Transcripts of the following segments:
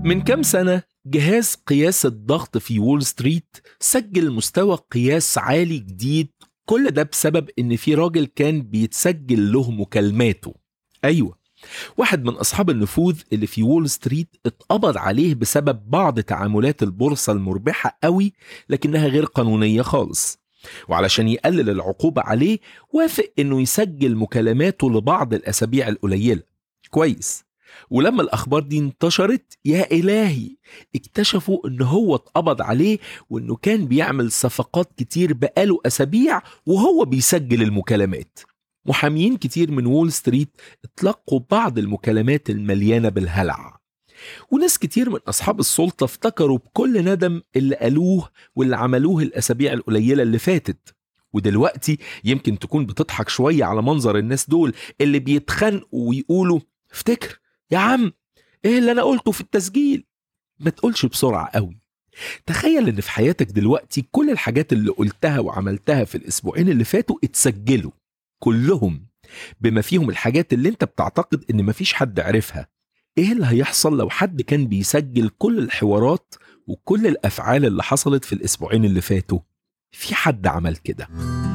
من كام سنة جهاز قياس الضغط في وول ستريت سجل مستوى قياس عالي جديد كل ده بسبب ان في راجل كان بيتسجل له مكالماته ايوه واحد من اصحاب النفوذ اللي في وول ستريت اتقبض عليه بسبب بعض تعاملات البورصة المربحة قوي لكنها غير قانونية خالص وعلشان يقلل العقوبة عليه وافق انه يسجل مكالماته لبعض الاسابيع القليلة كويس ولما الاخبار دي انتشرت يا الهي اكتشفوا ان هو اتقبض عليه وانه كان بيعمل صفقات كتير بقاله اسابيع وهو بيسجل المكالمات محاميين كتير من وول ستريت اتلقوا بعض المكالمات المليانه بالهلع وناس كتير من اصحاب السلطه افتكروا بكل ندم اللي قالوه واللي عملوه الاسابيع القليله اللي فاتت ودلوقتي يمكن تكون بتضحك شويه على منظر الناس دول اللي بيتخانقوا ويقولوا افتكر يا عم ايه اللي انا قلته في التسجيل ما تقولش بسرعه قوي تخيل ان في حياتك دلوقتي كل الحاجات اللي قلتها وعملتها في الاسبوعين اللي فاتوا اتسجلوا كلهم بما فيهم الحاجات اللي انت بتعتقد ان مفيش حد عرفها ايه اللي هيحصل لو حد كان بيسجل كل الحوارات وكل الافعال اللي حصلت في الاسبوعين اللي فاتوا في حد عمل كده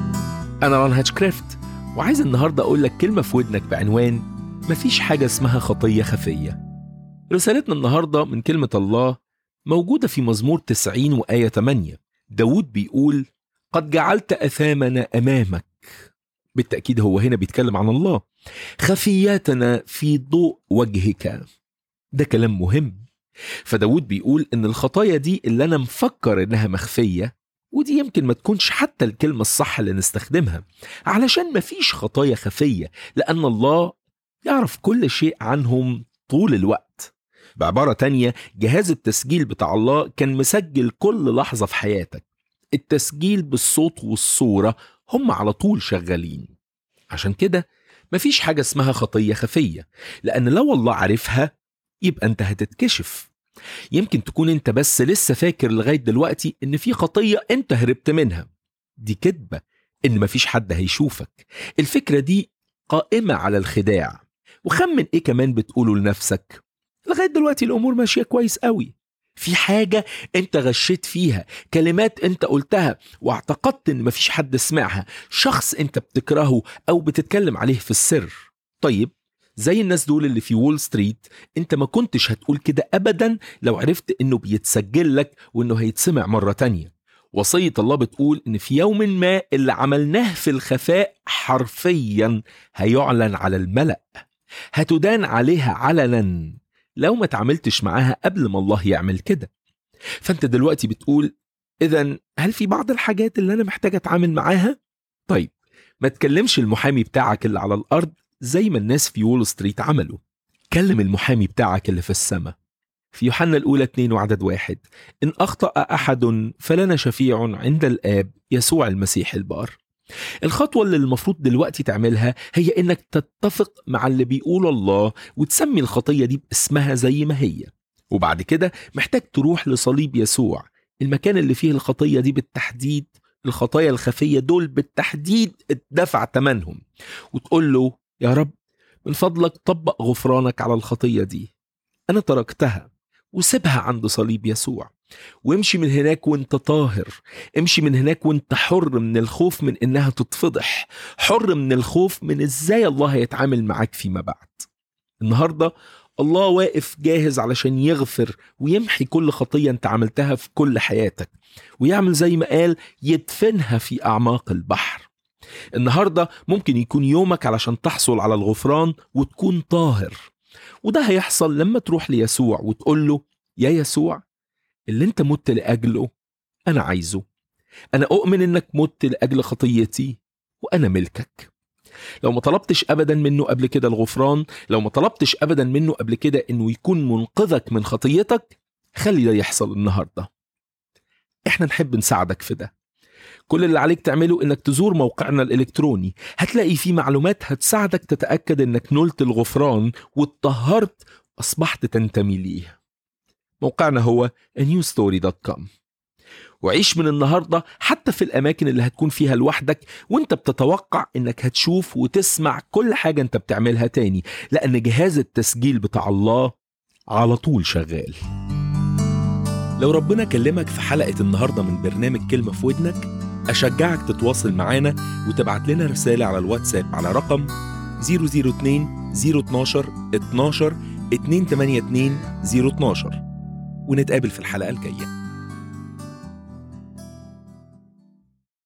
انا ران هاتشكرافت وعايز النهارده اقول لك كلمه في ودنك بعنوان مفيش حاجه اسمها خطيه خفيه رسالتنا النهارده من كلمه الله موجوده في مزمور 90 وايه 8 داود بيقول قد جعلت اثامنا امامك بالتاكيد هو هنا بيتكلم عن الله خفياتنا في ضوء وجهك ده كلام مهم فداود بيقول ان الخطايا دي اللي انا مفكر انها مخفيه ودي يمكن ما تكونش حتى الكلمة الصح اللي نستخدمها علشان مفيش خطايا خفية لأن الله يعرف كل شيء عنهم طول الوقت بعبارة تانية جهاز التسجيل بتاع الله كان مسجل كل لحظة في حياتك التسجيل بالصوت والصورة هم على طول شغالين عشان كده مفيش حاجة اسمها خطية خفية لأن لو الله عارفها يبقى أنت هتتكشف يمكن تكون أنت بس لسه فاكر لغاية دلوقتي إن في خطية أنت هربت منها دي كذبة إن مفيش حد هيشوفك الفكرة دي قائمة على الخداع وخمن إيه كمان بتقوله لنفسك لغاية دلوقتي الأمور ماشية كويس قوي في حاجة انت غشيت فيها كلمات انت قلتها واعتقدت ان مفيش حد سمعها شخص انت بتكرهه او بتتكلم عليه في السر طيب زي الناس دول اللي في وول ستريت انت ما كنتش هتقول كده ابدا لو عرفت انه بيتسجل لك وانه هيتسمع مرة تانية وصية الله بتقول ان في يوم ما اللي عملناه في الخفاء حرفيا هيعلن على الملأ هتدان عليها علنا لو ما تعاملتش معاها قبل ما الله يعمل كده فانت دلوقتي بتقول اذا هل في بعض الحاجات اللي انا محتاج اتعامل معاها طيب ما تكلمش المحامي بتاعك اللي على الارض زي ما الناس في وول ستريت عملوا كلم المحامي بتاعك اللي في السماء في يوحنا الأولى 2 وعدد واحد إن أخطأ أحد فلنا شفيع عند الآب يسوع المسيح البار الخطوة اللي المفروض دلوقتي تعملها هي إنك تتفق مع اللي بيقول الله وتسمي الخطية دي باسمها زي ما هي وبعد كده محتاج تروح لصليب يسوع المكان اللي فيه الخطية دي بالتحديد الخطايا الخفية دول بالتحديد اتدفع تمنهم وتقول له يا رب من فضلك طبق غفرانك على الخطية دي أنا تركتها وسيبها عند صليب يسوع وامشي من هناك وانت طاهر امشي من هناك وانت حر من الخوف من انها تتفضح حر من الخوف من ازاي الله هيتعامل معاك فيما بعد النهارده الله واقف جاهز علشان يغفر ويمحي كل خطيه انت عملتها في كل حياتك ويعمل زي ما قال يدفنها في اعماق البحر النهارده ممكن يكون يومك علشان تحصل على الغفران وتكون طاهر وده هيحصل لما تروح ليسوع وتقول له يا يسوع اللي انت مت لاجله انا عايزه انا اؤمن انك مت لاجل خطيتي وانا ملكك لو ما طلبتش ابدا منه قبل كده الغفران لو ما طلبتش ابدا منه قبل كده انه يكون منقذك من خطيتك خلي ده يحصل النهارده احنا نحب نساعدك في ده كل اللي عليك تعمله انك تزور موقعنا الالكتروني هتلاقي فيه معلومات هتساعدك تتاكد انك نلت الغفران واتطهرت واصبحت تنتمي ليه موقعنا هو newstory.com وعيش من النهاردة حتى في الأماكن اللي هتكون فيها لوحدك وانت بتتوقع انك هتشوف وتسمع كل حاجة انت بتعملها تاني لأن جهاز التسجيل بتاع الله على طول شغال لو ربنا كلمك في حلقة النهاردة من برنامج كلمة في ودنك أشجعك تتواصل معانا وتبعت لنا رسالة على الواتساب على رقم 002 012 12 282 012 ونتقابل في الحلقة الجاية